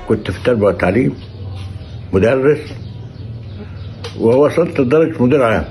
كنت في التربيه والتعليم مدرس ووصلت لدرجه مدير عام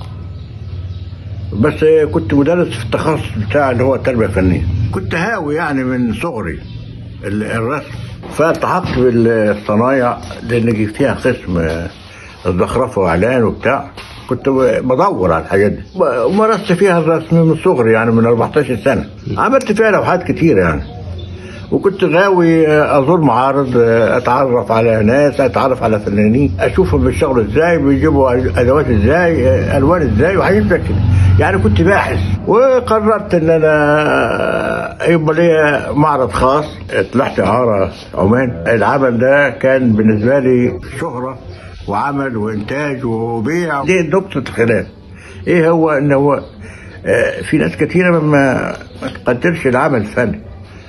بس كنت مدرس في التخصص بتاع اللي هو التربيه الفنيه كنت هاوي يعني من صغري ال- الرسم فالتحقت بالصنايع لان فيها قسم الزخرفه واعلان وبتاع كنت بدور على الحاجات دي ومارست فيها الرسم من صغري يعني من 14 سنه عملت فيها لوحات كتير يعني وكنت غاوي ازور معارض اتعرف على ناس اتعرف على فنانين اشوفهم بيشتغلوا ازاي بيجيبوا ادوات ازاي الوان ازاي وحاجات زي كده يعني كنت باحث وقررت ان انا يبقى ليا معرض خاص طلعت اعاره عمان العمل ده كان بالنسبه لي شهره وعمل وانتاج وبيع دي نقطه الخلاف ايه هو ان هو آه، في ناس كثيره ما ما تقدرش العمل الفني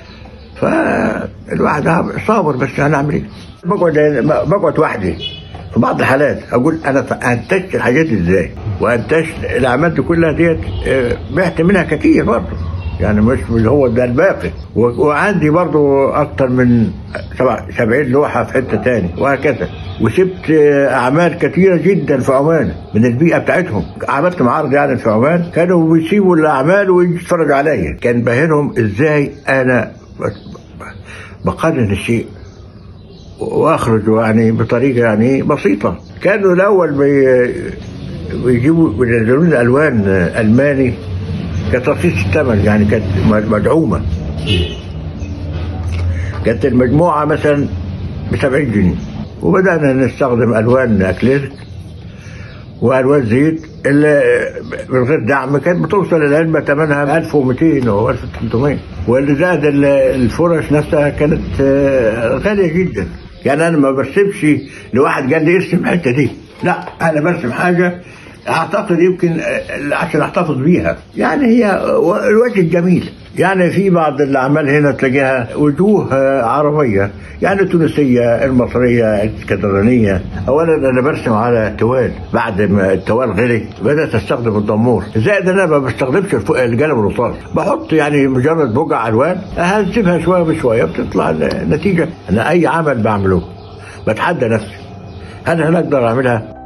فالواحد صابر بس هنعمل ايه؟ بقعد بقعد وحدي في بعض الحالات اقول انا انتجت الحاجات دي ازاي؟ وانتجت الاعمال دي كلها ديت آه، بعت منها كتير برضه يعني مش مش هو ده الباقي و- وعندي برضه اكتر من سبع- 70 لوحه في حته تاني وهكذا وسبت آه، اعمال كتيره جدا في عمان من البيئه بتاعتهم عملت معارض يعني في عمان كانوا بيسيبوا الاعمال ويجوا يتفرجوا عليا كان باهرهم ازاي انا بقنن الشيء واخرج يعني بطريقه يعني بسيطه كانوا الاول بي بيجيبوا بينزلوا لنا الوان الماني كترخيص الثمن يعني كانت مدعومه كانت المجموعه مثلا ب 70 جنيه وبدانا نستخدم الوان اكليريك والوان زيت اللي من غير دعم كانت بتوصل العلبه ثمنها 1200 او 1300 واللي زاد ال- الفرش نفسها كانت آه، غاليه جدا يعني انا ما برسمش لواحد قال لي ارسم الحته دي لا انا برسم حاجه اعتقد يمكن آه، عشان احتفظ بيها يعني هي و- الوجه الجميل يعني في بعض الاعمال هنا تلاقيها وجوه آه، عربيه يعني التونسيه المصريه الاسكندرانيه اولا انا برسم على توال بعد ما التوال غلي بدات استخدم الدمور زائد انا ما بستخدمش الف- القلم الرصاص بحط يعني مجرد بقع الوان اهذبها شويه بشويه بتطلع النتيجه انا اي عمل بعمله بتحدى نفسي هل انا اقدر اعملها